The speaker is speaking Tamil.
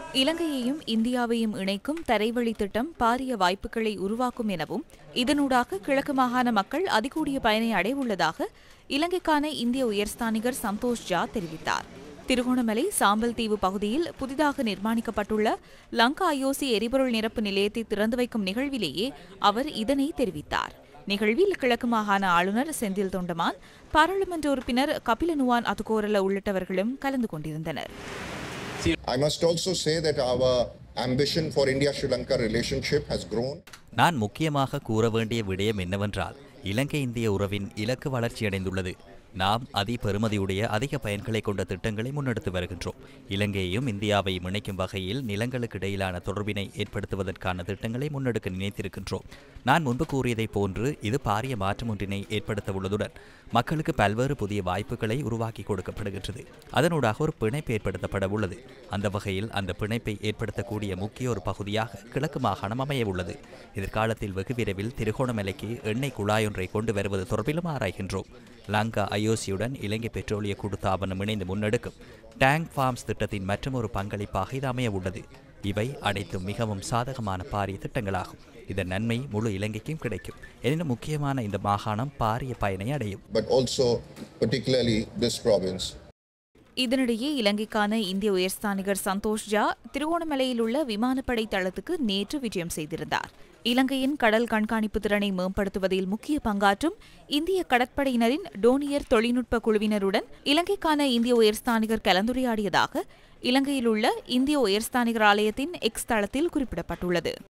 இலங்கையையும் இந்தியாவையும் இணைக்கும் தரைவழி திட்டம் பாரிய வாய்ப்புகளை உருவாக்கும் எனவும் இதனூடாக கிழக்கு மாகாண மக்கள் அதிகூடிய பயனை அடைவுள்ளதாக இலங்கைக்கான இந்திய உயர்ஸ்தானிகர் சந்தோஷ் ஜா தெரிவித்தார் திருகோணமலை சாம்பல் தீவு பகுதியில் புதிதாக நிர்மாணிக்கப்பட்டுள்ள லங்கா ஐஓசி எரிபொருள் நிரப்பு நிலையத்தை திறந்து வைக்கும் நிகழ்விலேயே அவர் இதனை தெரிவித்தார் நிகழ்வில் கிழக்கு மாகாண ஆளுநர் செந்தில் தொண்டமான் பாராளுமன்ற உறுப்பினர் கபிலனுவான் அதுகோரல உள்ளிட்டவர்களும் கலந்து கொண்டிருந்தனர் I must also say that our ambition for India Sri Lanka relationship has grown. நான் முக்கியமாக கூற வேண்டிய விடயம் என்னவென்றால் இலங்கை இந்திய உறவின் இலக்கு வளர்ச்சியடைந்துள்ளது நாம் அதி பெறுமதியுடைய அதிக பயன்களை கொண்ட திட்டங்களை முன்னெடுத்து வருகின்றோம் இலங்கையையும் இந்தியாவையும் இணைக்கும் வகையில் நிலங்களுக்கு இடையிலான தொடர்பினை ஏற்படுத்துவதற்கான திட்டங்களை முன்னெடுக்க நினைத்திருக்கின்றோம் நான் முன்பு கூறியதைப் போன்று இது பாரிய மாற்றம் ஒன்றினை ஏற்படுத்த உள்ளதுடன் மக்களுக்கு பல்வேறு புதிய வாய்ப்புகளை உருவாக்கி கொடுக்கப்படுகின்றது அதனூடாக ஒரு பிணைப்பு ஏற்படுத்தப்பட உள்ளது அந்த வகையில் அந்த பிணைப்பை ஏற்படுத்தக்கூடிய முக்கிய ஒரு பகுதியாக கிழக்கு மாகாணம் அமைய உள்ளது எதிர்காலத்தில் வெகு விரைவில் திருகோணமலைக்கு எண்ணெய் குழாயொன்றை கொண்டு வருவது தொடர்பிலும் ஆராய்கின்றோம் லங்கா ஐஓசியுடன் இலங்கை பெட்ரோலிய கூட்டுத்தாபனம் இணைந்து முன்னெடுக்கும் டேங்க் ஃபார்ம்ஸ் திட்டத்தின் மற்றொரு பங்களிப்பாக இது அமைய உள்ளது இவை அனைத்தும் மிகவும் சாதகமான பாரிய திட்டங்களாகும் இதன் நன்மை முழு இலங்கைக்கும் கிடைக்கும் எனினும் முக்கியமான இந்த மாகாணம் பாரிய பயனை அடையும் but also particularly this province. இதனிடையே இலங்கைக்கான இந்திய உயர்ஸ்தானிகர் சந்தோஷ் ஜா திருகோணமலையில் உள்ள விமானப்படை தளத்துக்கு நேற்று விஜயம் செய்திருந்தார் இலங்கையின் கடல் கண்காணிப்பு திறனை மேம்படுத்துவதில் முக்கிய பங்காற்றும் இந்திய கடற்படையினரின் டோனியர் தொழில்நுட்ப குழுவினருடன் இலங்கைக்கான இந்திய உயர்ஸ்தானிகர் கலந்துரையாடியதாக இலங்கையில் உள்ள இந்திய உயர்ஸ்தானிகர் ஆலயத்தின் எக்ஸ் தளத்தில் குறிப்பிடப்பட்டுள்ளது